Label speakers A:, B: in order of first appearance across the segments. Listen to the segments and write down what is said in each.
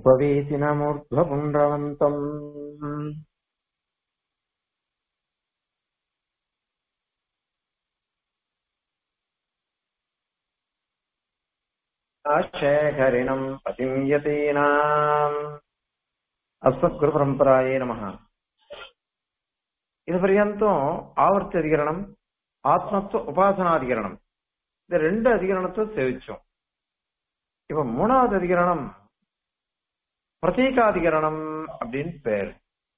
A: उपवीतिनमूर्ध्वपुण्ड्रवन्तम् शेखरिणम् पतिम् यतीनाम् அஸ்மத்குருபரம்பராயே நமக இது பர்யந்தம் ஆவர்த்தி அதிகரணம் ஆத்மத்துவ உபாசனாதிகரணம் இந்த ரெண்டு அதிகரணத்தை சேவிச்சோம் இப்ப மூணாவது அதிகரணம் பிரதீகாதிகரணம் அப்படின்னு பேர்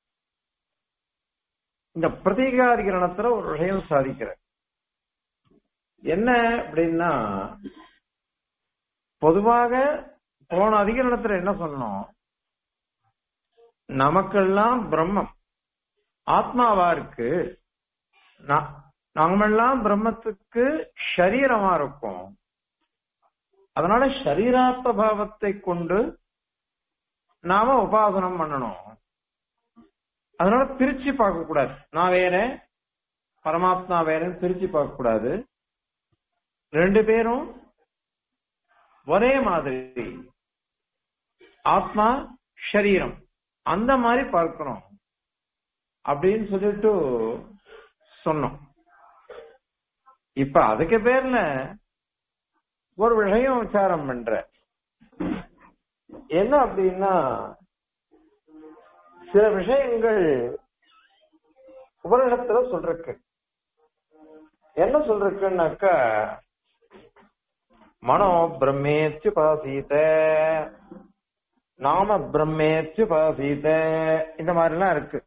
A: இந்த பிரதீகாதிகரணத்துல ஒரு விஷயம் சாதிக்கிற என்ன அப்படின்னா பொதுவாக போன அதிகரணத்துல என்ன சொன்னோம் நமக்கெல்லாம் பிரம்மம் ஆத்மாவா இருக்கு நாமெல்லாம் பிரம்மத்துக்கு ஷரீரமா இருக்கும் அதனால ஷரீராத்ம பாவத்தை கொண்டு நாம உபாசனம் பண்ணணும் அதனால பிரிச்சு பார்க்க கூடாது நான் வேற பரமாத்மா வேறன்னு பிரிச்சு பார்க்க கூடாது ரெண்டு பேரும் ஒரே மாதிரி ஆத்மா ஷரீரம் அந்த மாதிரி பார்க்கணும் அப்படின்னு சொல்லிட்டு சொன்னோம் இப்ப அதுக்கு பேர்ல ஒரு விஷயம் விசாரம் பண்ற என்ன அப்படின்னா சில விஷயங்கள் உபரிடத்துல சொல்றக்கு என்ன சொல்றக்குன்னாக்கா மனோ பிரம்மேச்சு பாசீத நாம பிரம்மேச்சு பாசீத இந்த மாதிரி எல்லாம் இருக்கு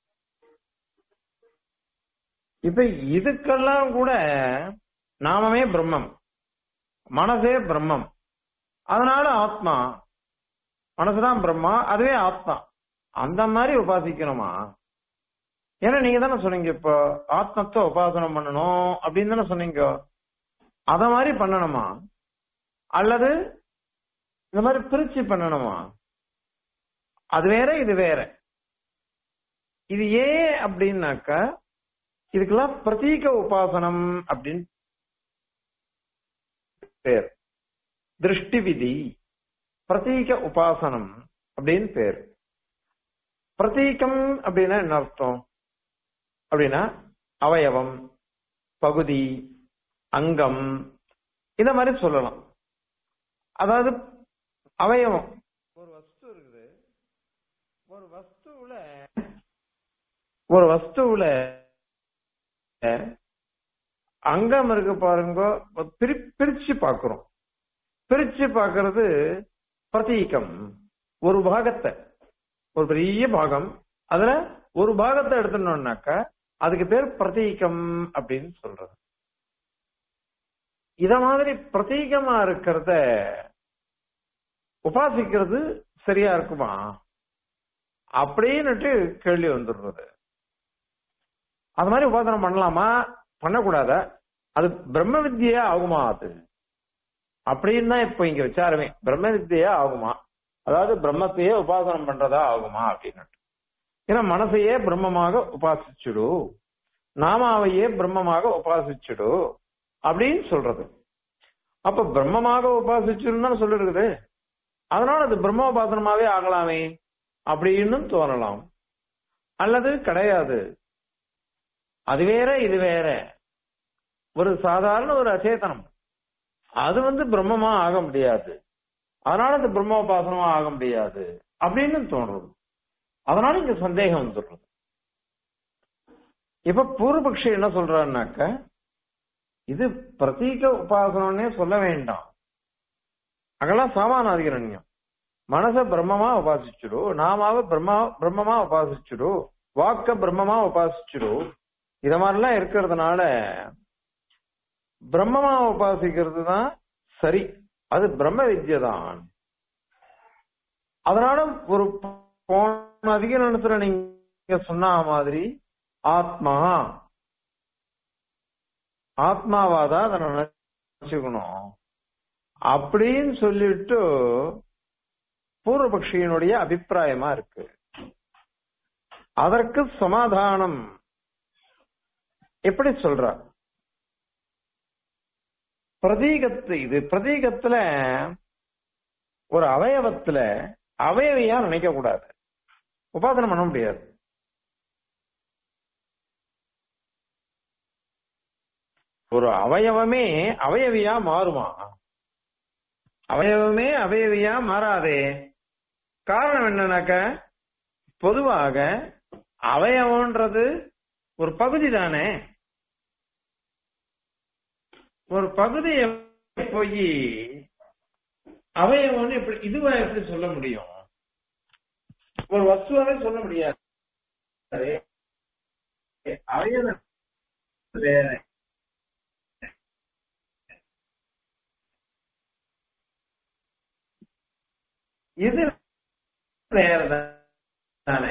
A: இப்ப இதுக்கெல்லாம் கூட நாமமே பிரம்மம் மனசே பிரம்மம் அதனால ஆத்மா மனசுதான் பிரம்மா அதுவே ஆத்மா அந்த மாதிரி உபாசிக்கணுமா ஏன்னா நீங்க தானே சொன்னீங்க இப்போ ஆத்மத்தை உபாசனம் பண்ணணும் அப்படின்னு தானே சொன்னீங்க அத மாதிரி பண்ணணுமா அல்லது இந்த மாதிரி பிரிச்சு பண்ணணுமா அது வேற இது வேற இது ஏன் அப்படின்னாக்கா இதுக்கெல்லாம் பிரதீக உபாசனம் அப்படின்னு பேர் திருஷ்டி விதி பிரதீக உபாசனம் அப்படின்னு பேர் பிரதீகம் அப்படின்னா என்ன அர்த்தம் அப்படின்னா அவயவம் பகுதி அங்கம் இந்த மாதிரி சொல்லலாம் அதாவது அவயவம் ஒரு வஸ்து இருக்குது ஒரு வஸ்துவுல ஒரு வஸ்துவுல அங்கம் இருக்கு பாருங்க பிரி பிரிச்சு பாக்குறோம் பிரிச்சு பாக்குறது பிரதீகம் ஒரு பாகத்தை ஒரு பெரிய பாகம் அதுல ஒரு பாகத்தை எடுத்துட்டோம்னாக்கா அதுக்கு பேர் பிரதீகம் அப்படின்னு சொல்றது இத மாதிரி பிரதீகமா இருக்கிறத உபாசிக்கிறது சரியா இருக்குமா அப்படின்னுட்டு கேள்வி வந்துடுறது அது மாதிரி உபாசனம் பண்ணலாமா பண்ணக்கூடாத அது பிரம்ம வித்தியா ஆகுமா அது அப்படின்னு தான் இப்ப இங்க விசாரமே பிரம்ம வித்தியா ஆகுமா அதாவது பிரம்மத்தையே உபாசனம் பண்றதா ஆகுமா அப்படின்னு ஏன்னா மனசையே பிரம்மமாக உபாசிச்சுடு நாமாவையே பிரம்மமாக உபாசிச்சுடு அப்படின்னு சொல்றது அப்ப பிரம்மமாக உபாசிச்சுன்னு சொல்லிருக்குது அதனால அது பிரம்ம உபாசனமாவே ஆகலாமே அப்படின்னு தோணலாம் அல்லது கிடையாது அது வேற இது வேற ஒரு சாதாரண ஒரு அச்சேதனம் அது வந்து பிரம்மமா ஆக முடியாது அதனால அது பிரம்ம உபாசனமா ஆக முடியாது அப்படின்னு தோன்றது அதனால இங்க சந்தேகம் வந்துடுறது இப்ப பூர்வபக்ஷி என்ன சொல்றாருனாக்க இது பிரதீக உபாசனம்னே சொல்ல வேண்டாம் அங்கெல்லாம் சாமான அதிகரண்யம் மனச பிரம்மமா உபாசிச்சுடு நாமாவ பிரம்மா பிரம்மமா உபாசிச்சுடு வாக்க பிரம்மமா உபாசிச்சுடு இத மாதிரிலாம் இருக்கிறதுனால பிரம்மமா உபாசிக்கிறது தான் சரி அது பிரம்ம வித்யை தான் அதனால ஒரு போன அதிகரணத்துல நீங்க சொன்ன மாதிரி ஆத்மா ஆத்மாவாதான் அதை நினைச்சுக்கணும் அப்படின்னு சொல்லிட்டு பூர்வபக்ஷியினுடைய அபிப்பிராயமா இருக்கு அதற்கு சமாதானம் எப்படி சொல்ற பிரதீகத்து இது பிரதீகத்துல ஒரு அவயவத்துல அவயவையா நினைக்க கூடாது உபாசனம் பண்ண முடியாது ஒரு அவயவமே அவயவியா மாறுமா அவயவமே அவயவியா மாறாதே காரணம் என்னன்னாக்க பொதுவாக அவயவம்ன்றது ஒரு பகுதி தானே ஒரு பகுதியை போய் அவயவம்னு எப்படி இதுவா எப்படி சொல்ல முடியும் ஒரு வஸ்துவாவே சொல்ல முடியாது அவயவம் வேற இது வேற தானே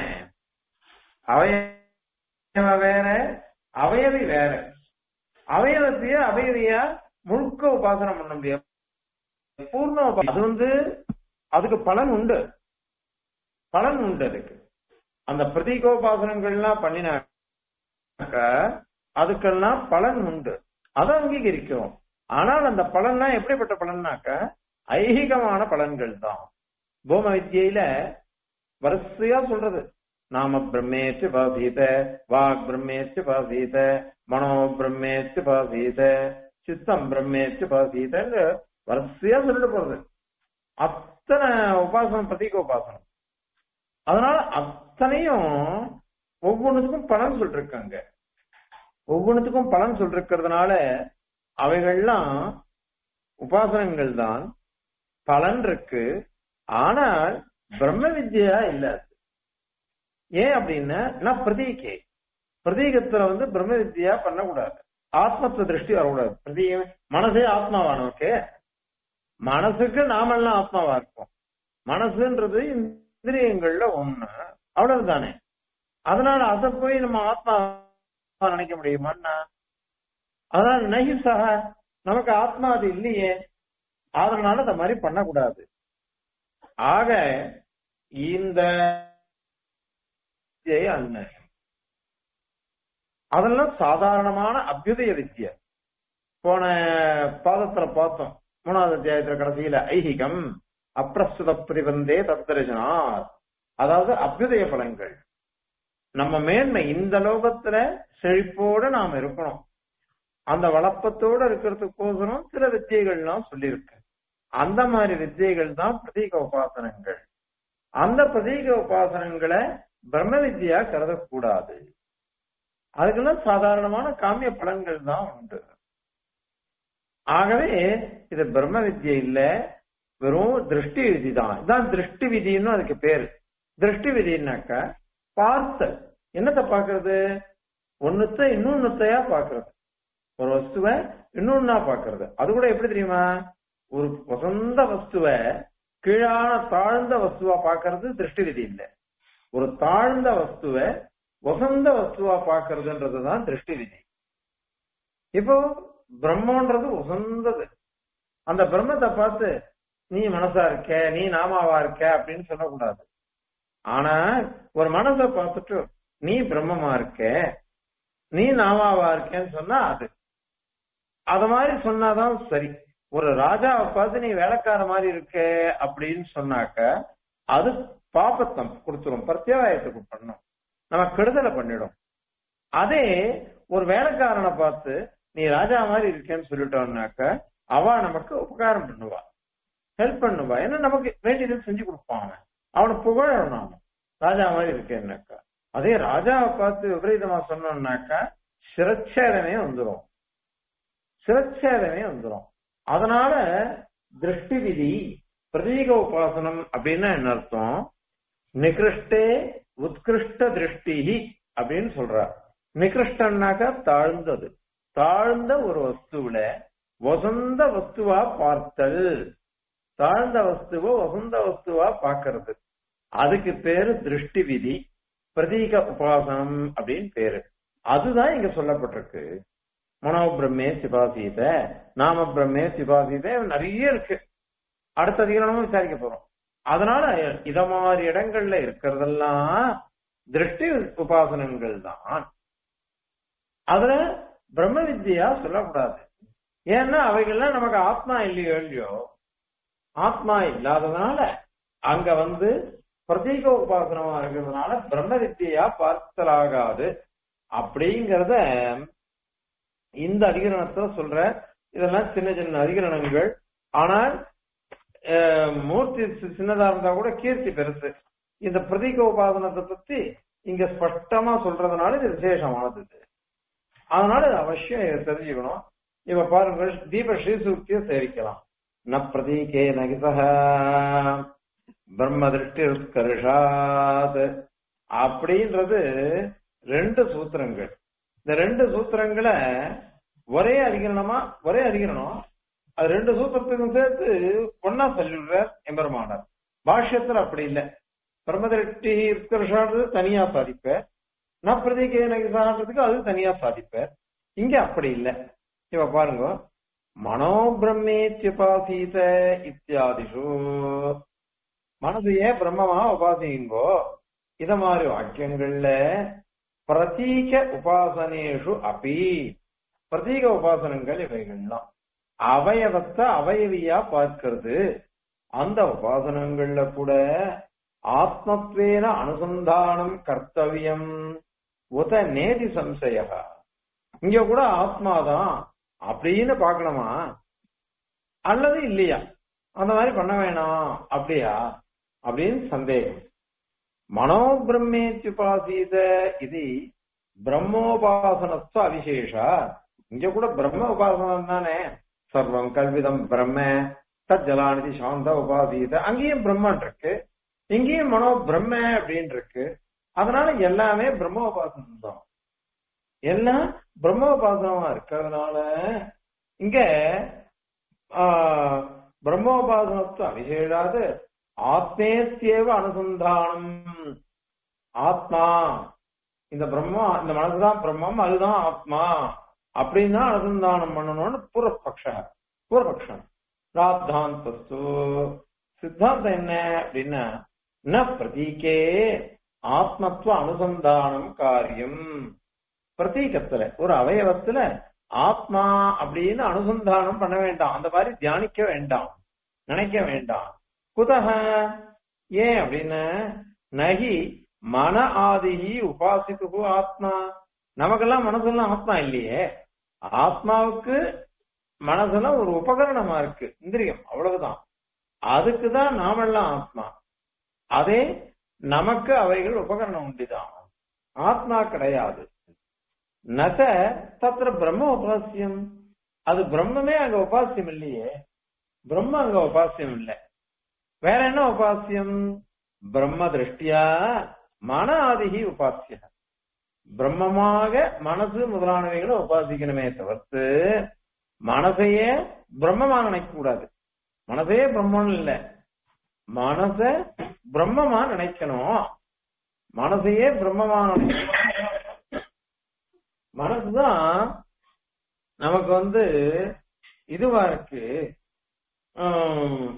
A: அவயவ வேற அவயவி வேற அவயவத்தையே அவயவியா முழுக்க உபாசனம் பண்ண முடியாது பூர்ண உபா- அது வந்து அதுக்கு பலன் உண்டு பலன் உண்டு அதுக்கு அந்த பிரதீகோபாசனங்கள்லாம் பண்ணினாக்க அதுக்கெல்லாம் பலன் உண்டு அதை அங்கீகரிக்கும் ஆனால் அந்த பலன்லாம் எப்படிப்பட்ட பலன்னாக்க ஐகிகமான பலன்கள் தான் பூம வித்யில வரிசையா சொல்றது நாம பிரம்மேச்சு பாசீத வாக் பிரம்மேச்சு பாசீத மனோ பிரம்மேச்சு பாசீத சித்தம் பிரம்மேச்சு பாசீதன்னு வரிசையா சொல்லிட்டு போறது அத்தனை உபாசனம் பிரதீக உபாசனம் அதனால அத்தனையும் ஒவ்வொன்றுத்துக்கும் பலன் சொல்லிருக்காங்க ஒவ்வொன்றுத்துக்கும் பலன் சொல்லிருக்கிறதுனால அவைகள்லாம் உபாசனங்கள் தான் பலன் இருக்கு ஆனால் பிரம்ம வித்யா இல்ல அது. ஏன் அப்படின்னா நான் பிரதீகே பிரதீகத்துல வந்து பிரம்ம வித்யா பண்ணக்கூடாது ஆத்மத்துவ திருஷ்டி வரக்கூடாது பிரதீக மனசே ஆத்மாவா நமக்கு மனசுக்கு நாமெல்லாம் ஆத்மாவா இருப்போம் மனசுன்றது இந்திரியங்கள்ல ஒண்ணு அவ்வளவுதானே அதனால அதை போய் நம்ம ஆத்மா நினைக்க முடியுமான்னா அதனால நகி சக நமக்கு ஆத்மா அது இல்லையே அதனால அந்த மாதிரி பண்ணக்கூடாது ஆக இந்த வித்யை அல்ல அதெல்லாம் சாதாரணமான அபியுதய வித்யை போன பாதத்துல பார்த்தோம் மூணாவது அத்தியாயத்துல கடைசியில ஐஹிகம் அப்பிரஸ்துத பிரதிபந்தே தத்தரிசனார் அதாவது அபியுதய பலன்கள் நம்ம மேன்மை இந்த லோகத்துல செழிப்போட நாம இருக்கணும் அந்த வளப்பத்தோட இருக்கிறதுக்கோசரம் சில வித்தியைகள்லாம் சொல்லியிருக்கு அந்த மாதிரி வித்தியைகள் தான் பிரதீக உபாசனங்கள் அந்த பிரதீக உபாசனங்களை பிரம்ம வித்யா கருதக்கூடாது அதுக்கெல்லாம் சாதாரணமான காமிய பலன்கள் தான் உண்டு ஆகவே இது பிரம்ம வித்யை இல்ல வெறும் திருஷ்டி விதி தான் இதான் திருஷ்டி விதின்னு அதுக்கு பேரு திருஷ்டி விதினாக்க பார்த்த என்னத்தை பாக்குறது ஒன்னுத்த இன்னொன்னுத்தையா பாக்குறது ஒரு வஸ்துவ இன்னொன்னா பாக்குறது அது கூட எப்படி தெரியுமா ஒரு வசந்த வஸ்துவ கீழான தாழ்ந்த வஸ்துவா பாக்குறது திருஷ்டி விதி இல்ல ஒரு தாழ்ந்த வஸ்துவ வசந்த வஸ்துவா பாக்குறதுன்றதுதான் திருஷ்டி விதி இப்போ பிரம்மன்றது உசந்தது அந்த பிரம்மத்தை பார்த்து நீ மனசா இருக்க நீ நாமாவா இருக்க அப்படின்னு சொல்லக்கூடாது ஆனா ஒரு மனசை பார்த்துட்டு நீ பிரம்மமா இருக்க நீ நாமாவா இருக்கேன்னு சொன்னா அது அத மாதிரி சொன்னாதான் சரி ஒரு ராஜாவை பார்த்து நீ வேலைக்கார மாதிரி இருக்க அப்படின்னு சொன்னாக்க அது பாபத்தம் கொடுத்துரும் பிரத்யாயத்துக்கு பண்ணும் நம்ம கெடுதலை பண்ணிடும் அதே ஒரு வேலைக்காரனை பார்த்து நீ ராஜா மாதிரி இருக்கேன்னு சொல்லிட்டோம்னாக்க அவ நமக்கு உபகாரம் பண்ணுவா ஹெல்ப் பண்ணுவா ஏன்னா நமக்கு வேண்டியது செஞ்சு கொடுப்பான் அவன் அவனை புகழணும் அவன் ராஜா மாதிரி இருக்கேன்னாக்கா அதே ராஜாவை பார்த்து விபரீதமா சொன்னோம்னாக்கா சிரச்சேதமே வந்துடும் சிரச்சேதமே வந்துடும் அதனால திருஷ்டி விதி பிரதீக உபாசனம் அப்படின்னா என்ன அர்த்தம் நிகிருஷ்டே உத்கிருஷ்ட திருஷ்டி அப்படின்னு சொல்றார் நிகிருஷ்டன்னாக்கா தாழ்ந்தது தாழ்ந்த ஒரு வஸ்துவில வசந்த வஸ்துவா பார்த்தல் தாழ்ந்த வஸ்துவ வசந்த வஸ்துவா பார்க்கிறது அதுக்கு பேரு திருஷ்டி விதி பிரதீக உபாசனம் அப்படின்னு பேரு அதுதான் இங்க சொல்லப்பட்டிருக்கு மனோ பிரம்மே சிபாசீத நாம பிரம்மே சிபாசீத நிறைய இருக்கு அடுத்த அதிகாரமும் விசாரிக்க போறோம் அதனால இத மாதிரி இடங்கள்ல இருக்கிறதெல்லாம் திருஷ்டி உபாசனங்கள் தான் அதுல பிரம்ம வித்யா சொல்லக்கூடாது ஏன்னா அவைகள்லாம் நமக்கு ஆத்மா இல்லையோ இல்லையோ ஆத்மா இல்லாததுனால அங்க வந்து பிரதீக உபாசனமா இருக்கிறதுனால பிரம்ம வித்தியா பார்த்தலாகாது அப்படிங்கறத இந்த அதிகரணத்துல சொல்ற இதெல்லாம் சின்ன சின்ன அதிகரணங்கள் ஆனால் அஹ், மூர்த்தி சி- சின்னதா இருந்தா கூட கீர்த்தி பெருசு இந்த பிரதீக உபாசனத்தை பத்தி இங்க ஸ்பஷ்டமா சொல்றதுனால இது விசேஷமானது இது அதனால இது அவசியம் இதை தெரிஞ்சுக்கணும் இப்ப பாருங்க தீப ஸ்ரீசூக்தியை சேவிக்கலாம் ந பிரதீகே நகிதக பிரம்ம திருஷ்டி உத்கர்ஷாத் அப்படின்றது ரெண்டு சூத்திரங்கள் இந்த ரெண்டு சூத்திரங்களை ஒரே அதிகரணமா ஒரே அதிகரணம் அது ரெண்டு சூத்திரத்துக்கும் சேர்த்து ஒன்னா சொல்லிடுறார் எம்பெருமானார் பாஷ்யத்துல அப்படி இல்லை பிரம்ம திருஷ்டி உத்கர்ஷான்றது தனியா சாதிப்பார் நான் பிரதீகே நகிதான்றதுக்கு அது தனியா சாதிப்பார் இங்க அப்படி இல்லை இவ பாருங்க மனோ பிரம்மேத்யுபாசீத இத்தியாதிஷு மனசையே பிரம்மமா உபாசிங்கோ இத மாதிரி வாக்கியங்கள்ல பிரதீக உபாசனேஷு அபி பிரதீக உபாசனங்கள் இவைகள்லாம் அவயவத்தை அவயவியா பார்க்கிறது அந்த உபாசனங்கள்ல கூட ஆத்மத்வேன அனுசந்தானம் கர்த்தவியம் உத நேதி சம்சய இங்க கூட ஆத்மாதான் அப்படின்னு பார்க்கணுமா அல்லது இல்லையா அந்த மாதிரி பண்ண வேணாம் அப்படியா அப்படின்னு சந்தேகம் மனோ பிரம்மேத்யுபாசீத இது பிரம்மோபாசனத்துவ அவிசேஷா இங்க கூட பிரம்ம உபாசனம் தானே சர்வம் கல்விதம் பிரம்ம தஜலாநிதி சாந்த உபாசீத அங்கேயும் பிரம்மன் இருக்கு இங்கேயும் மனோ பிரம்ம அப்படின்னு இருக்கு அதனால எல்லாமே பிரம்ம உபாசனம் தான் எல்லாம் பிரம்மோபாசனமா இருக்கிறதுனால இங்க ஆஹ், பிரம்மோபாசனத்து அவிசேஷாது ஆத்மேத்தியேவ அனுசந்தானம் ஆத்மா இந்த பிரம்மம் இந்த மனசுதான் பிரம்மம் அதுதான் ஆத்மா அப்படின்னு தான் அனுசந்தானம் பண்ணணும்னு பூர்வபக்ஷ பூர்வபக்ஷம் ராத்தாந்தஸ்து சித்தாந்தம் என்ன அப்படின்னா ந பிரதீகே ஆத்மத்துவ அனுசந்தானம் காரியம் பிரதீகத்துல ஒரு அவயவத்துல ஆத்மா அப்படின்னு அனுசந்தானம் பண்ண வேண்டாம் அந்த மாதிரி தியானிக்க வேண்டாம் நினைக்க வேண்டாம் குதக ஏன் அப்படின்னு நகி மன ஆதிகி உபாசித்து ஆத்மா நமக்கெல்லாம் மனசெல்லாம் ஆத்மா இல்லையே ஆத்மாவுக்கு மனசெல்லாம் ஒரு உபகரணமா இருக்கு இந்திரியம் அவ்வளவுதான் அதுக்குதான் நாமெல்லாம் ஆத்மா அதே நமக்கு அவைகள் உபகரணம் உண்டுதான் ஆத்மா கிடையாது நச தத்திர பிரம்ம உபாசியம் அது பிரம்மமே அங்க உபாசியம் இல்லையே பிரம்ம அங்க உபாசியம் இல்லை வேற என்ன உபாசியம் பிரம்ம திருஷ்டியா மன ஆதிகி உபாசிய பிரம்மமாக மனசு முதலானவைகளை உபாசிக்கணுமே தவிர்த்து மனசையே பிரம்மமா நினைக்க கூடாது மனசே பிரம்மன் இல்ல மனச பிரம்மமா நினைக்கணும் மனசையே பிரம்மமா நினைக்கணும் மனசுதான் நமக்கு வந்து இதுவா இருக்கு ஆம்,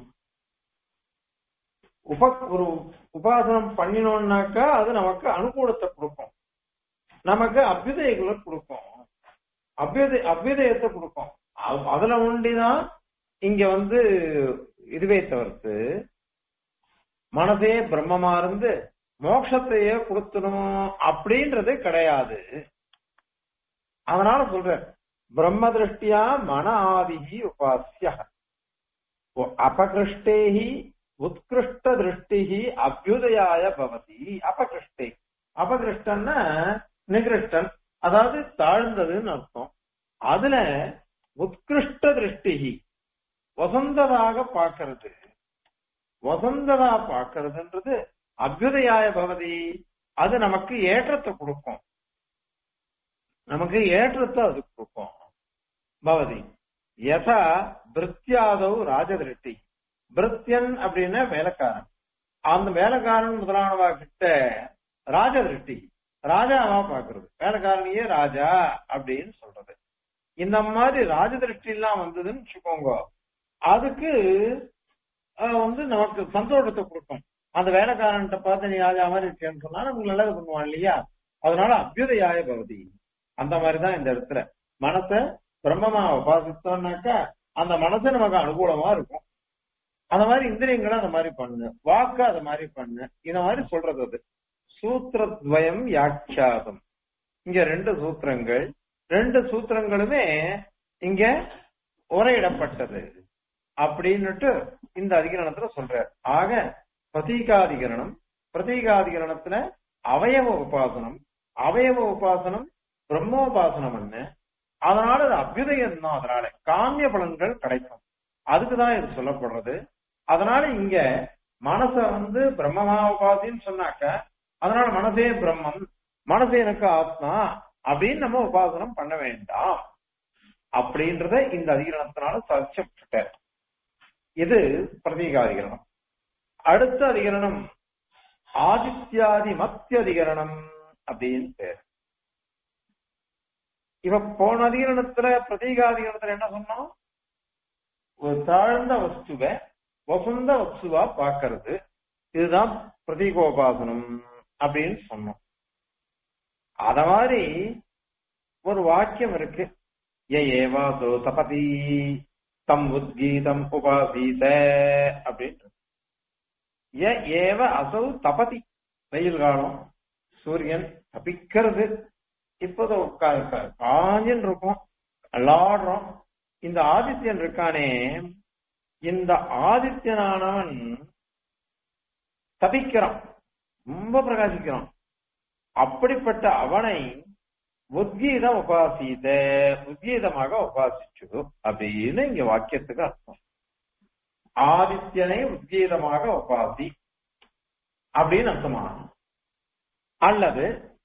A: உப ஒரு உபாசனம் பண்ணினோம்னாக்கா அது நமக்கு அனுகூலத்தை கொடுக்கும் நமக்கு அபியுதயங்களை கொடுக்கும் அபியுதய அபியுதயத்தை கொடுக்கும் அ- அதுல ஒண்டிதான் இங்க வந்து இதுவே தவிர்த்து மனதே பிரம்மமா இருந்து மோட்சத்தையே கொடுத்தணும் அப்படின்றது கிடையாது அதனால சொல்றேன் பிரம்ம திருஷ்டியா மன ஆதிகி உபாசிய அபகிருஷ்டேஹி உத்கிருஷ்ட திருஷ்டிஹி அபியுதயாய பவதி அபகிருஷ்டே அபகிருஷ்டன்னா நிகிருஷ்டன் அதாவது தாழ்ந்ததுன்னு அர்த்தம் அதுல உத்கிருஷ்ட திருஷ்டிஹி வசந்ததாக பார்க்கிறது வசந்ததா பார்க்கிறதுன்றது அபியுதயாய பவதி அது நமக்கு ஏற்றத்தை கொடுக்கும் நமக்கு ஏற்றத்தை அது கொடுக்கும் பவதி யதா பிருத்தியாதவ் ராஜதிருஷ்டி பிருத்தியன் அப்படின்னா வேலைக்காரன் அந்த வேலைக்காரன் முதலானவா கிட்ட ராஜதிருஷ்டி ராஜாவா பாக்குறது வேலைக்காரனையே ராஜா அப்படின்னு சொல்றது இந்த மாதிரி ராஜதிருஷ்டி எல்லாம் வந்ததுன்னு வச்சுக்கோங்க அதுக்கு அஹ், வந்து நமக்கு சந்தோஷத்தை கொடுக்கும் அந்த வேலைக்காரன்ட்ட பார்த்து நீ ராஜா மாதிரி இருக்கேன்னு சொன்னா நமக்கு நல்லது பண்ணுவான் இல்லையா அதனால அபியுதயாய பகுதி அந்த மாதிரிதான் இந்த இடத்துல மனச பிரம்மமா உபாசித்தோம்னாக்கா அந்த மனசு நமக்கு அனுகூலமா இருக்கும் அந்த மாதிரி இந்திரியங்களை அந்த மாதிரி பண்ணு வாக்கு அது மாதிரி பண்ணு இந்த மாதிரி சொல்றது அது சூத்திரத்வயம் யாட்சாதம் இங்க ரெண்டு சூத்திரங்கள் ரெண்டு சூத்திரங்களுமே இங்க உரையிடப்பட்டது அப்படின்னுட்டு இந்த அதிகரணத்துல சொல்றார் ஆக பிரதீகாதிகரணம் பிரதீகாதிகரணத்துல அவயவ உபாசனம் அவயவ உபாசனம் பிரம்மோபாசனம் என்ன அதனால அது அபியுதயம் தான் அதனால காமிய பலன்கள் கிடைக்கும் அதுக்குதான் இது சொல்லப்படுறது அதனால இங்க மனச வந்து பிரம்மமா உபாசின்னு சொன்னாக்க அதனால மனசே பிரம்மம் மனசே எனக்கு ஆத்மா அப்படின்னு நம்ம உபாசனம் பண்ண வேண்டாம் அப்படின்றத இந்த அதிகரணத்தினால சாட்சியப்பட்டார் இது பிரதீகாதிகரணம் அடுத்த அதிகரணம் ஆதித்யாதி மத்திய அதிகரணம் அப்படின்னு பேர் இவ போன அதிகரணத்துல பிரதீகாதிகரணத்துல என்ன சொன்னோம் ஒரு தாழ்ந்த வஸ்துவ வசந்த வஸ்துவா பாக்குறது இதுதான் பிரதீகோபாசனம் அப்படின்னு சொன்னோம் அத மாதிரி ஒரு வாக்கியம் இருக்கு ஏ ஏவாசோ தபதி தம் உத்கீதம் உபாசீத அப்படின்னு ஏ ஏவ அசௌ தபதி வெயில் காலம் சூரியன் தப்பிக்கிறது இப்போது காஞ்சின்னு இருக்கும் அல்லாடுறோம் இந்த ஆதித்யன் இருக்கானே இந்த ஆதித்யனானவன் தபிக்கிறான் ரொம்ப பிரகாசிக்கிறான் அப்படிப்பட்ட அவனை உத்கீதம் உபாசித உத்கீதமாக உபாசிச்சு அப்படின்னு இங்க வாக்கியத்துக்கு அர்த்தம் ஆதித்யனை உத்கீதமாக உபாசி அப்படின்னு அர்த்தமா அல்லது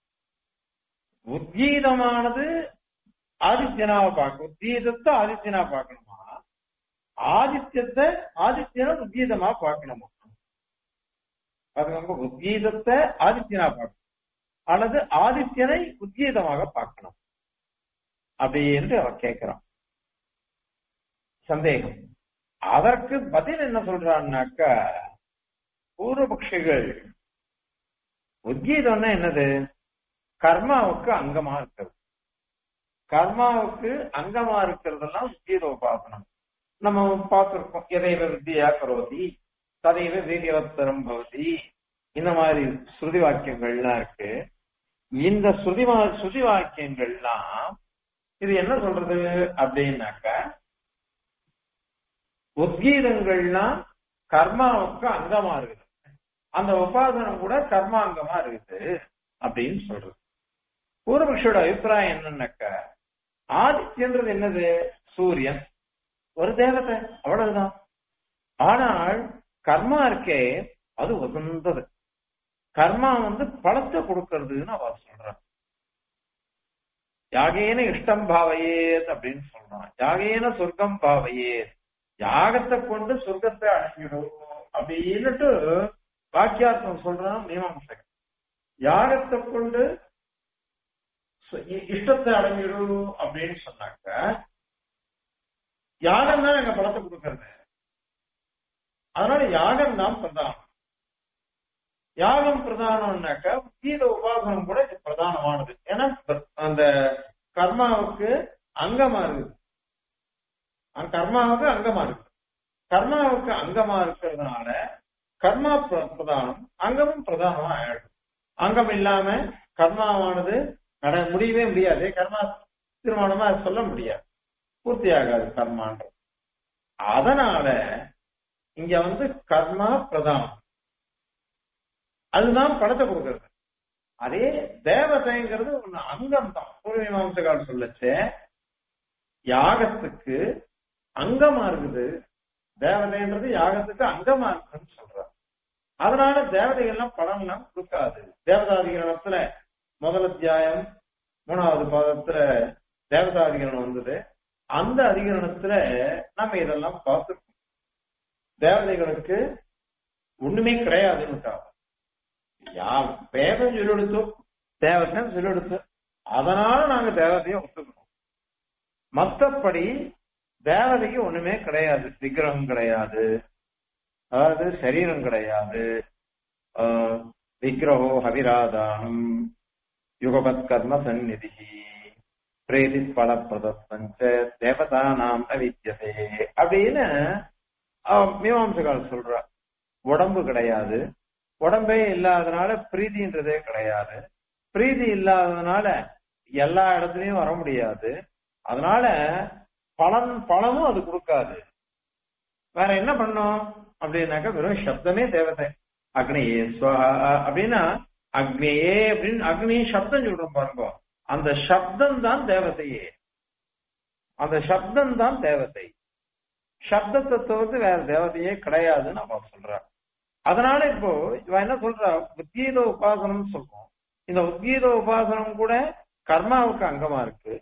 A: உத்கீதமானது ஆதித்யனாவை பார்க்க உத்கீதத்தை ஆதித்யனா பார்க்கணுமா ஆதித்யத்தை ஆதித்யனை உத்கீதமா பார்க்கணுமா அது நம்ம உத்கீதத்தை ஆதித்யனா பார்க்கணும் அல்லது ஆதித்யனை உத்கீதமாக பார்க்கணும் அப்படி என்று அவர் கேட்கிறான் சந்தேகம் அதற்கு பதில் என்ன சொல்றான்னாக்க பூர்வபக்ஷிகள் உத்கீதம்னா என்னது கர்மாவுக்கு அங்கமா இருக்கிறது கர்மாவுக்கு அங்கமா இருக்கிறதெல்லாம் உத்கீத உபாசனம் நம்ம பார்த்திருக்கோம் எதைவ வித்தியா கரோதி ததைவ வீரியவத்தரம் பவதி இந்த மாதிரி ஸ்ருதி வாக்கியங்கள்லாம் இருக்கு இந்த ஸ்ருதி ஸ்ருதி வாக்கியங்கள்லாம் இது என்ன சொல்றது அப்படின்னாக்க உத்கீதங்கள்லாம் கர்மாவுக்கு அங்கமா இருக்குது அந்த உபாசனம் கூட கர்மாங்கமா இருக்குது அப்படின்னு சொல்றது பூர்வபக்ஷோட அபிப்பிராயம் என்னன்னாக்க ஆதித்யன்றது என்னது சூரியன் ஒரு தேவதை அவ்வளவுதான் ஆனால் கர்மா இருக்கே அது உகந்தது கர்மா வந்து பழத்தை கொடுக்கறதுன்னு அவ சொல்றான் யாகேன இஷ்டம் பாவையேத் அப்படின்னு சொல்றான் யாகேன சொர்க்கம் பாவையேத் யாகத்தை கொண்டு சொர்க்கத்தை அடைஞ்சிடும் அப்படின்னுட்டு வாக்கியார்த்தம் சொல்றான் மீமாம்சகன் யாகத்தை கொண்டு இஷ்டத்தை அடைஞ்சிடும் அப்படின்னு சொன்னாக்க யாகம் தான் எங்க பலத்தை கொடுக்கறது அதனால யாகம் தான் பிரதானம் யாகம் பிரதானம்னாக்க கீத உபாசனம் கூட இது பிரதானமானது ஏன்னா அந்த கர்மாவுக்கு அங்கமா இருக்குது கர்மாவுக்கு அங்கமா இருக்கு கர்மாவுக்கு அங்கமா இருக்கிறதுனால கர்மா பிரதானம் அங்கமும் பிரதானமா ஆயிடும் அங்கம் இல்லாம கர்மாவானது நட முடியவே முடியாது கர்மா தீர்மானமா சொல்ல முடியாது பூர்த்தி ஆகாது கர்மான்றது அதனால இங்க வந்து கர்மா பிரதானம் அதுதான் படத்தை கொடுக்கறது அதே தேவதைங்கிறது ஒண்ணு அங்கம் தான் பூர்வீமாம்சகால் சொல்லச்சு யாகத்துக்கு அங்கமா இருக்குது தேவதைன்றது யாகத்துக்கு அங்கமா இருக்குன்னு சொல்றார் அதனால தேவதைகள்லாம் பலன்லாம் கொடுக்காது தேவதாதிகரணத்துல முதல் அத்தியாயம் மூணாவது பாதத்துல தேவதாதிகரணம் வந்தது அந்த அதிகரணத்துல நம்ம இதெல்லாம் பார்த்துருக்கோம் தேவதைகளுக்கு ஒண்ணுமே கிடையாதுன்னு யா வேதம் சொல்லெடுத்தோ தேவத்தை சொல்லெடுத்து அதனால நாங்க தேவதையை ஒத்துக்கணும் மத்தபடி தேவதைக்கு ஒண்ணுமே கிடையாது விக்கிரகம் கிடையாது அதாவது சரீரம் கிடையாது விக்கிரகோ ஹவிராதானம் யுகபத் கர்ம சந்நிதி பிரேதி பல பிரதப்பஞ்ச தேவதா நாம் அவித்தியதே அப்படின்னு மீமாம்சகால் சொல்ற உடம்பு கிடையாது உடம்பே இல்லாதனால பிரீதின்றதே கிடையாது பிரீதி இல்லாததுனால எல்லா இடத்துலயும் வர முடியாது அதனால பலன் பலனும் அது கொடுக்காது வேற என்ன பண்ணும் அப்படின்னாக்கா வெறும் சப்தமே தேவதை அக்னியே ஸ்வஹா அப்படின்னா அக்னியே அப்படின்னு அக்னி சப்தம் சொல்றோம் பாருங்க அந்த சப்தம் தான் தேவதையே அந்த சப்தம் தான் தேவதை சப்தத்தை தவிர்த்து வேற தேவதையே கிடையாதுன்னு அவ சொல்றா அதனால இப்போ இவ என்ன சொல்றா உத்கீத உபாசனம் சொல்றோம் இந்த உத்கீத உபாசனம் கூட கர்மாவுக்கு அங்கமா இருக்கு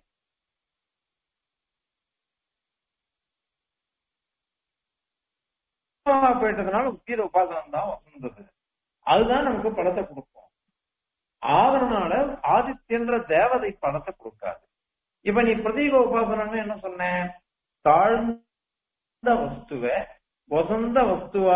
A: போயிட்டதுனால உத்கீத உபாசனம் தான் வந்தது அதுதான் நமக்கு பலத்தை கொடுக்கும் ஆதரனால ஆதித்யன்ற தேவதை பலத்தை கொடுக்காது இப்ப நீ பிரதீக உபாசனம்னு என்ன சொன்ன தாழ்ந்த வஸ்துவ வசந்த வஸ்துவா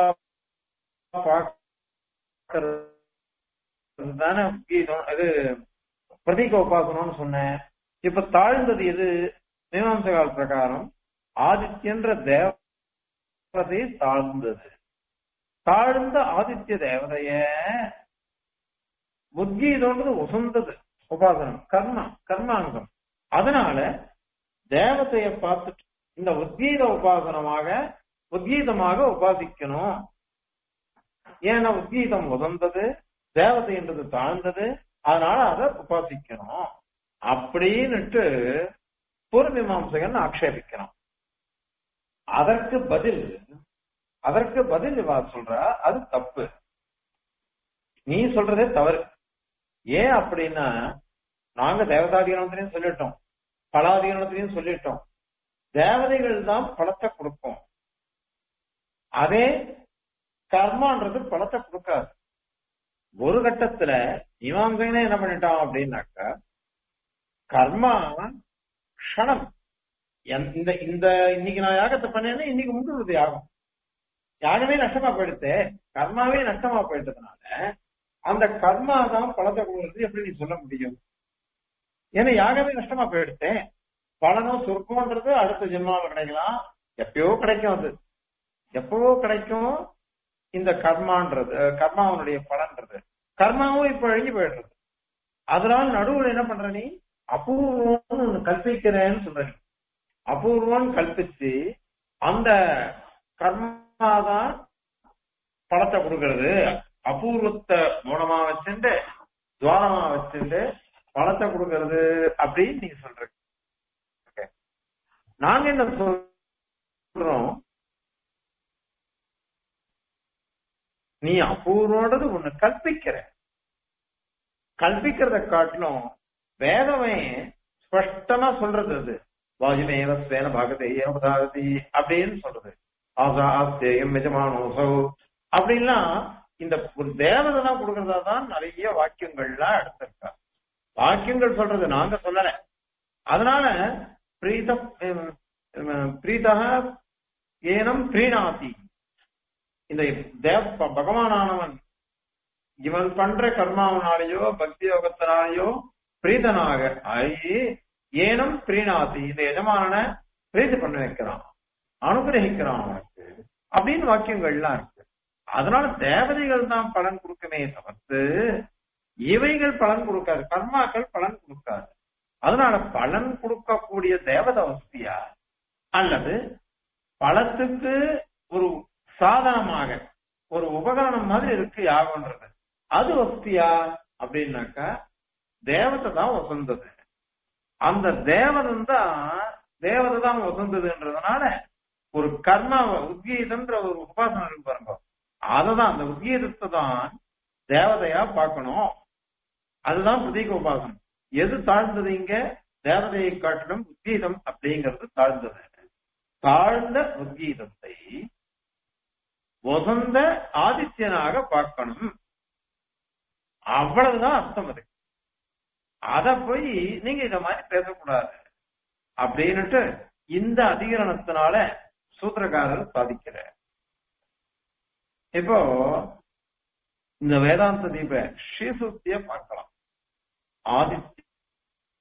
A: தானே கீதம் இது பிரதீக உபாசனம்னு சொன்னேன் இப்ப தாழ்ந்தது எது மீமாம்சகால் பிரகாரம் ஆதித்யன்ற தேவதை தாழ்ந்தது தாழ்ந்த ஆதித்ய தேவதைய உத்கீதம்ன்றது உசந்தது உபாசனம் கர்மா கர்மாங்கம் அதனால தேவதைய பார்த்துட்டு இந்த உத்கீத உபாசனமாக உத்கீதமாக உபாசிக்கணும் ஏன்னா உத்கீதம் உதந்தது தேவதை என்றது தாழ்ந்தது அதனால அதை உபாசிக்கணும் அப்படின்னுட்டு பூர்வீமாம்சகன் ஆக்ஷேபிக்கணும் அதற்கு பதில் அதற்கு பதில் இவா சொல்றா அது தப்பு நீ சொல்றதே தவறு ஏன் அப்படின்னா நாங்க தேவதாதிகரணத்திலையும் சொல்லிட்டோம் பலாதிகரணத்திலையும் சொல்லிட்டோம் தேவதைகள் தான் பழத்தை கொடுக்கும் அதே கர்மான்றது பழத்தை கொடுக்காது ஒரு கட்டத்துல மீமாம்சகனே என்ன பண்ணிட்டான் அப்படின்னாக்கா கர்மா க்ஷணம் இந்த இந்த இன்னைக்கு நான் யாகத்தை பண்ணேன்னா இன்னைக்கு முடிவுறுதி யாகம் யாகமே நஷ்டமா போயிடுத்து கர்மாவே நஷ்டமா போயிட்டதுனால அந்த கர்மா தான் பலத்தை கொடுக்கறது எப்படி நீ சொல்ல முடியும் ஏன்னா யாகமே நஷ்டமா போயிடுத்து பலனும் சொர்க்கம்ன்றது அடுத்த ஜென்மாவில் கிடைக்கலாம் எப்பயோ கிடைக்கும் அது எப்பவோ கிடைக்கும் இந்த கர்மான்றது கர்மாவனுடைய பலன்றது கர்மாவும் இப்ப அழிஞ்சு போயிடுறது அதனால நடுவில் என்ன பண்ற நீ அபூர்வம் ஒண்ணு கல்பிக்கிறேன்னு சொல்ற நீ அபூர்வம் கல்பிச்சு அந்த கர்மாதான் பலத்தை கொடுக்கறது அபூர்வத்தை மூலமா வச்சுட்டு துவாரமா வச்சுட்டு பலத்தை கொடுக்கறது அப்படின்னு நீங்க சொல்ற நாங்க என்ன சொல்றோம் நீ அபூர்வோடது ஒண்ணு கல்பிக்கிற கல்பிக்கிறத காட்டிலும் வேதமே ஸ்பஷ்டமா சொல்றது அது வாஜுமேவ ஸ்வேன பாகத்தை ஏவதாகதி அப்படின்னு சொல்றது ஆசா ஆஸ்தேயம் எஜமானோசோ அப்படின்லாம் இந்த ஒரு தேவதை தான் கொடுக்கறதா தான் நிறைய வாக்கியங்கள்லாம் எடுத்திருக்கா வாக்கியங்கள் சொல்றது நாங்க சொல்லல அதனால பிரீத பிரீதா ஏனம் பிரீணாதி இந்த தேவ பகவானானவன் இவன் பண்ற கர்மாவனாலேயோ பக்தி யோகத்தினாலேயோ பிரீதனாக ஆகி ஏனம் பிரீணாதி இந்த எஜமானனை பிரீதி பண்ண வைக்கிறான் அனுகிரகிக்கிறான் அவனுக்கு அப்படின்னு வாக்கியங்கள்லாம் இருக்கு அதனால தேவதைகள் தான் பலன் கொடுக்குமே தவிர்த்து இவைகள் பலன் கொடுக்காது கர்மாக்கள் பலன் கொடுக்காது அதனால பலன் கொடுக்கக்கூடிய தேவத வஸ்தியா அல்லது பலத்துக்கு ஒரு சாதனமாக ஒரு உபகரணம் மாதிரி இருக்கு யாகம்ன்றது அது வஸ்தியா அப்படின்னாக்கா தேவத்தை தான் வசந்தது அந்த தேவதன் தான் தேவதை தான் வசந்ததுன்றதுனால ஒரு கர்மா உத்கீதன்ற ஒரு உபாசனம் இருக்கு பாருங்க அததான் அந்த உத்கீதத்தை தான் தேவதையா பார்க்கணும் அதுதான் புதிக உபாசனம் எது தாழ்ந்தது இங்க தேவதையை காட்டிலும் உத்கீதம் அப்படிங்கிறது தாழ்ந்தது தாழ்ந்த உத்கீதத்தை வசந்த ஆதித்யனாக பார்க்கணும் அவ்வளவுதான் அர்த்தம் அது அத போய் நீங்க இத மாதிரி பேசக்கூடாது அப்படின்னுட்டு இந்த அதிகரணத்தினால சூத்திரக்காரர் சாதிக்கிற இப்போ இந்த வேதாந்த தீப ஸ்ரீசூத்திய பார்க்கலாம்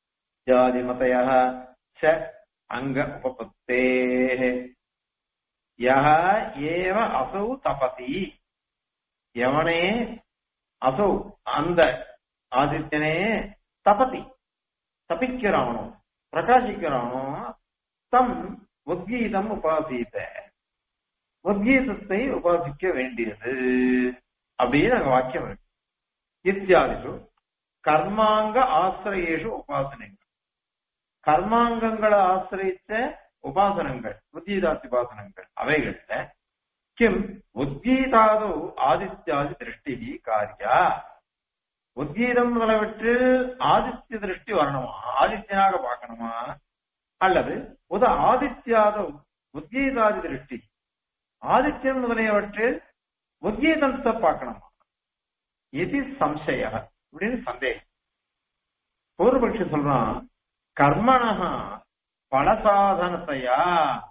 A: ஆதித்யாதிமதய ச அங்க உபபத்தே யஹ ஏவ அசௌ தபதி எவனே அசௌ அந்த ஆதித்யனே தபதி தபிக்கிறானோ பிரகாசிக்கிறானோ தம் உத்கீதம் உபாசித்த உத்கீதத்தை உபாசிக்க வேண்டியது அப்படின்னு அங்க வாக்கியம் இருக்கு இத்தியாதிஷு கர்மாங்க ஆசிரியேஷு உபாசனைகள் கர்மாங்கங்களை ஆசிரித்த உபாசனங்கள் உத்கீதாத்தி உபாசனங்கள் அவைகள்ல கிம் உத்கீதாதோ ஆதித்யாதி திருஷ்டி காரியா உத்கீதம் முதலவற்றில் ஆதித்ய திருஷ்டி வரணுமா ஆதித்யனாக பார்க்கணுமா அல்லது உத ஆதித்யாதோ உத்கீதாதி திருஷ்டி ஆதித்யம் முதலியவற்றில் உத்கீதத்தை பார்க்கணுமா இது சம்சய அப்படின்னு சந்தேகம் பூர்வபக்ஷி சொல்றான் கர்மணா பலசாதனத்தையா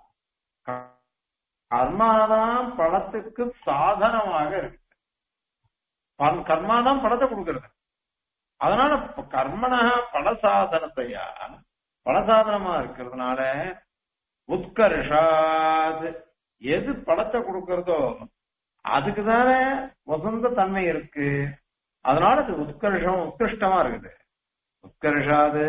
A: கர்மாதான் பலத்துக்கு சாதனமாக இருக்கு கர்மாதான் பலத்தை கொடுக்கறது அதனால கர்மண பலசாதனத்தையா பலசாதனமா இருக்கிறதுனால உத்கர்ஷாத் எது பலத்தை கொடுக்கறதோ அதுக்கு தானே வசந்த தன்மை இருக்கு அதனால அது உத்கர்ஷம் உத்கிருஷ்டமா இருக்குது உத்கர்ஷாது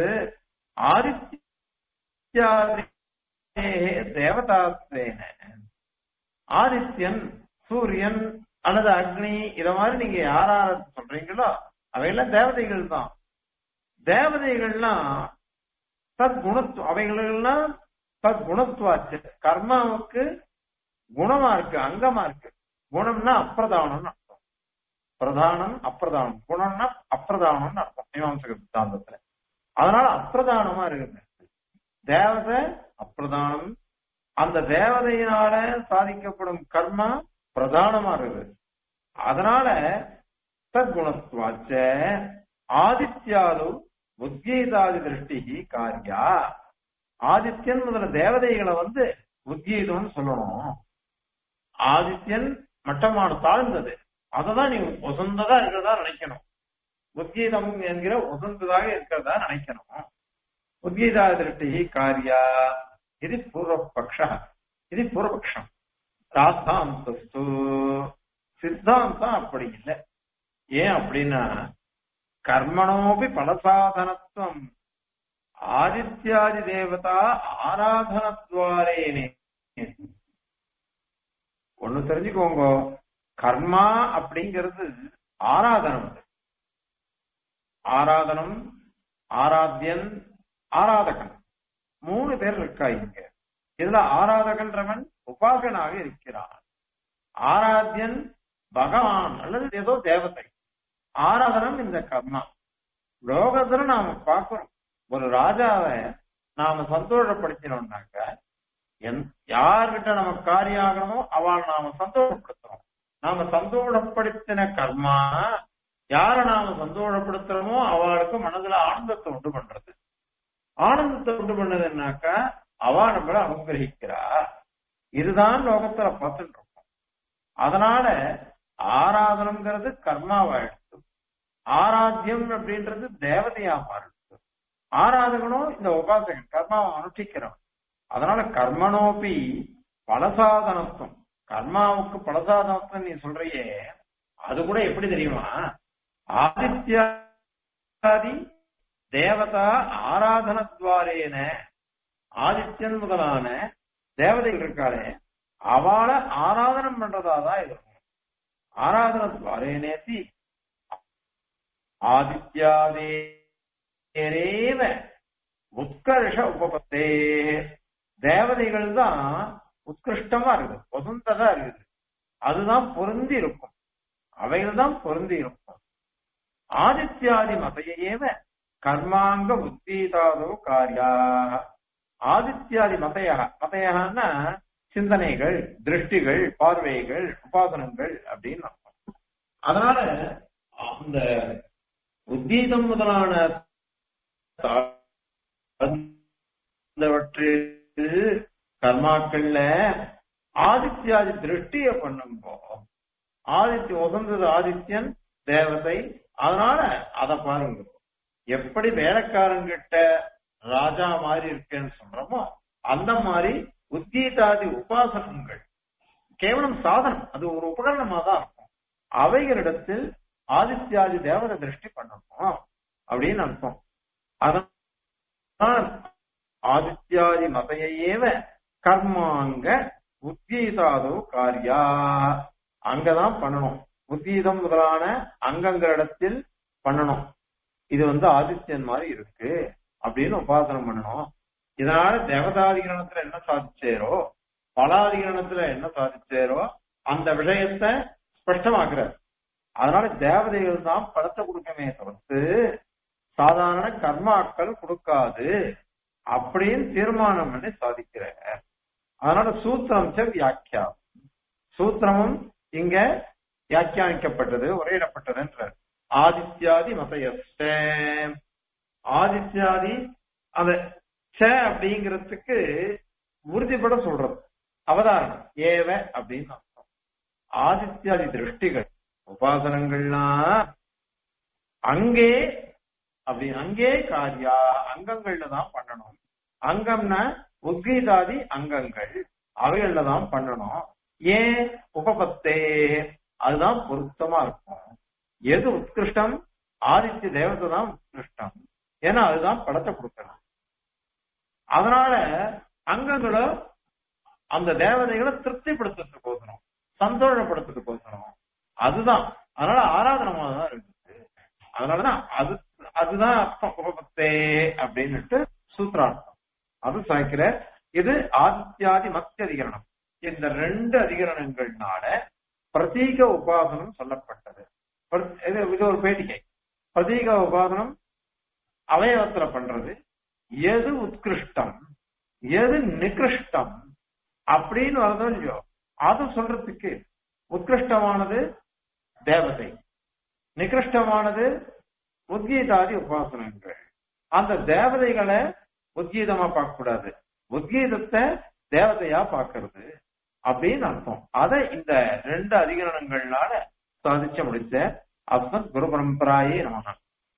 A: ஆதித்யாதி தேவதாத்வேன ஆதித்யன் சூரியன் அல்லது அக்னி இத மாதிரி நீங்க யாரார சொல்றீங்களோ அவையெல்லாம் தேவதைகள் தான் தேவதைகள்லாம் தத் குணத்துவம் அவைகளெல்லாம் தத் குணத்துவாச்சு கர்மாவுக்கு குணமா இருக்கு அங்கமா இருக்கு குணம்னா அப்பிரதானம்னு அர்த்தம் பிரதானம் அப்பிரதானம் குணம்னா அப்பிரதானம்னு அர்த்தம் மீமாம்சக சித்தாந்தத்துல அதனால அப்பிரதானமா இருக்குது தேவதை அப்பிரதானம் அந்த தேவதையினால சாதிக்கப்படும் கர்மா பிரதானமா இருக்குது அதனால தற்குணத்துவாச்ச ஆதித்யாலு உத்கீதாதி திருஷ்டி காரியா ஆதித்யன் முதல்ல தேவதைகளை வந்து உத்கீதம்னு சொல்லணும் ஆதித்யன் மட்டமான தாழ்ந்தது அததான் நீ உசந்ததா இருக்கிறதா நினைக்கணும் உத்கீதம் என்கிற உசந்ததாக இருக்கிறதா நினைக்கணும் உத்கீதா திருஷ்டி காரியா இது பூர்வபக்ஷ இது பூர்வபக்ஷம் ராத்தாந்தஸ்து சித்தாந்தம் அப்படி இல்லை ஏன் அப்படின்னா கர்மணோபி பலசாதனத்துவம் ஆதித்யாதி தேவதா ஆராதனத்வாரேனே ஒண்ணு தெரிஞ்சுக்கோங்க கர்மா அப்படிங்கிறது ஆராதனம் ஆராதனம் ஆராத்தியன் ஆராதகன் மூணு பேர் இருக்கா இங்க இதுல ஆராதகன்றவன் உபாசனாக இருக்கிறான் ஆராத்தியன் பகவான் அல்லது ஏதோ தேவதை ஆராதனம் இந்த கர்மா லோகத்துல நாம பார்க்கிறோம் ஒரு ராஜாவை நாம சந்தோஷப்படுத்தினோம்னாக்க யார்கிட்ட நம்ம காரியம் ஆகணுமோ அவள் நாம சந்தோஷப்படுத்துறோம் நாம சந்தோஷப்படுத்தின கர்மா யார நாம சந்தோஷப்படுத்துறோமோ அவளுக்கு மனதுல ஆனந்தத்தை உண்டு பண்றது ஆனந்தத்தை உண்டு பண்ணதுன்னாக்க அவ நம்மள அனுகிரகிக்கிறா இதுதான் லோகத்துல பார்த்துட்டு இருக்கோம் அதனால ஆராதனம்ங்கிறது கர்மாவாயிடுச்சு ஆராத்தியம் அப்படின்றது தேவதையா மாறிடுச்சு ஆராதகனும் இந்த உபாசகன் கர்மாவை அனுஷ்டிக்கிறவன் அதனால கர்மனோபி பலசாதனத்துவம் கர்மாவுக்கு பலசாதனத்துவம் நீ சொல்றியே அது கூட எப்படி தெரியுமா ஆதித்யாதி தேவதா ஆராதனத்வாரேன ஆதித்யன் முதலான தேவதைகள் இருக்காளே அவளை ஆராதனம் பண்றதா தான் இருக்கும் ஆராதனத்வாரேனேத்தி ஆதித்யாதேரேவ உத்கர்ஷ உபபத்தே தேவதைகள் தான் உத்கிருஷ்டமா இருக்குது வசுந்ததா இருக்குது அதுதான் பொருந்தி இருக்கும் அவைகள் தான் பொருந்தி இருக்கும் ஆதித்யாதி மதையேவ கர்மாங்க உத்தீதாதோ காரியா ஆதித்யாதி மதைய மதையன்னா சிந்தனைகள் திருஷ்டிகள் பார்வைகள் உபாசனங்கள் அப்படின்னு அர்த்தம் அதனால அந்த உத்தீதம் முதலான கர்மாக்கள்ல ஆதித்யாதி திருஷ்டிய பண்ணும்போ ஆதித்ய உகந்தது ஆதித்யன் தேவதை அதனால அத பாருங்க எப்படி வேலைக்காரங்கிட்ட ராஜா மாதிரி இருக்கேன்னு சொல்றோமோ அந்த மாதிரி உத்தீதாதி உபாசகங்கள் கேவலம் சாதனம் அது ஒரு உபகரணமா தான் இருக்கும் அவைகளிடத்தில் ஆதித்யாதி தேவதை திருஷ்டி பண்ணணும் அப்படின்னு அர்த்தம் அதான் ஆதித்யாதி மதையேவ கர்மாங்க உத்கீதாதோ காரியா அங்கதான் பண்ணணும் உத்கீதம் முதலான அங்கங்களிடத்தில் பண்ணணும் இது வந்து ஆதித்யன் மாதிரி இருக்கு அப்படின்னு உபாசனம் பண்ணணும் இதனால தேவதாதிகரணத்துல என்ன சாதிச்சேரோ பலாதிகரணத்துல என்ன சாதிச்சேரோ அந்த விஷயத்த ஸ்பஷ்டமாக்குறார் அதனால தேவதைகள் தான் படத்தை கொடுக்கமே தவிர்த்து சாதாரண கர்மாக்கள் கொடுக்காது அப்படின்னு தீர்மானம் பண்ணி சாதிக்கிறார் அதனால சூத்திரம் ச வியாக்கியா சூத்திரமும் இங்க வியாக்கியானிக்கப்பட்டது உரையிடப்பட்டது என்றார் ஆதித்யாதி மதயஸ்ட ஆதித்யாதி அந்த ச அப்படிங்கிறதுக்கு உறுதிப்பட சொல்றது அவதாரம் ஏவ அப்படின்னு அர்த்தம் ஆதித்யாதி திருஷ்டிகள் உபாசனங்கள்லாம் அங்கே அப்படி அங்கே காரியா அங்கங்கள்ல தான் பண்ணணும் அங்கம்னா உத்கீதாதி அங்கங்கள் அவைகள்ல தான் பண்ணணும் ஏன் உபபத்தே அதுதான் பொருத்தமா இருக்கும் எது உத்கிருஷ்டம் ஆதித்ய தேவதை தான் உத்கிருஷ்டம் ஏன்னா அதுதான் படத்தை கொடுக்கணும் அதனால அங்கங்களை அந்த தேவதைகளை திருப்திப்படுத்துறதுக்கு போசணும் சந்தோஷப்படுத்துறதுக்கு போசணும் அதுதான் அதனால ஆராதனமாக தான் இருக்குது அதனாலதான் அது அதுதான் அர்த்தம் உபபத்தே அப்படின்னுட்டு சூத்திரார்த்தம் அது சாய்க்கிற இது ஆதித்யாதி மத்திய அதிகரணம் இந்த ரெண்டு அதிகரணங்கள்னால பிரதீக உபாசனம் சொல்லப்பட்டது பிர- இது இது ஒரு பேட்டிகை பிரதீக உபாசனம் அவயவத்துல பண்றது எது உத்கிருஷ்டம் எது நிகிருஷ்டம் அப்படின்னு வரதோ இல்லையோ அது சொல்றதுக்கு உத்கிருஷ்டமானது தேவதை நிகிருஷ்டமானது உத்கீதாதி உபாசனங்கள் அந்த தேவதைகளை உத்கீதமா பார்க்க கூடாது உத்கீதத்தை தேவதையா பார்க்கிறது அப்படின்னு அர்த்தம் அதை இந்த ரெண்டு அதிகரணங்கள்னால சாதிச்ச முடிச்ச அஸ்மத் குரு பரம்பராயே நமக